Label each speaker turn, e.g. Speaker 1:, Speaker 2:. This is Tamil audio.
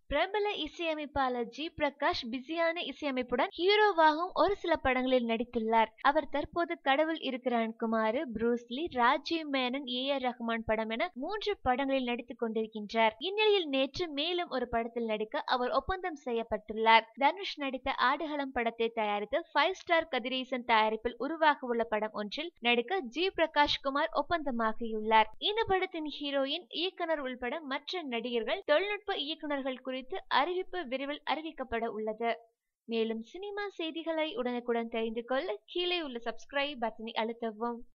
Speaker 1: பிரபல இசையமைப்பாளர் ஜி பிரகாஷ் பிஸியான இசையமைப்புடன் ஹீரோவாகவும் ஒரு சில படங்களில் நடித்துள்ளார் அவர் தற்போது கடவுள் இருக்கிறான் Kumar Bruce Lee Rajiv Menon A R Rahman படம் என மூன்று படங்களில் நடித்துக் கொண்டிருக்கின்றார் இந்நிலையில் நேற்று மேலும் ஒரு படத்தில் நடிக்க அவர் ஒப்பந்தம் செய்யப்பட்டுள்ளார் தனுஷ் நடித்த ஆடுகளம் படத்தை தயாரித்து ஃபைவ் ஸ்டார் கதிரேசன் தயாரிப்பில் உருவாக உள்ள படம் ஒன்றில் நடிக்க ஜி பிரகாஷ் குமார் ஒப்பந்தமாகியுள்ளார் இந்த படத்தின் ஹீரோயின் இயக்குனர் உள்பட மற்ற நடிகர்கள் தொழில்நுட்ப இயக்குனர்கள் குறித்து அறிவிப்பு விரைவில் அறிவிக்கப்பட உள்ளது மேலும் சினிமா செய்திகளை உடனுக்குடன் தெரிந்து கொள்ள கீழே உள்ள சப்ஸ்கிரைப் பட்டனை அழுத்தவும்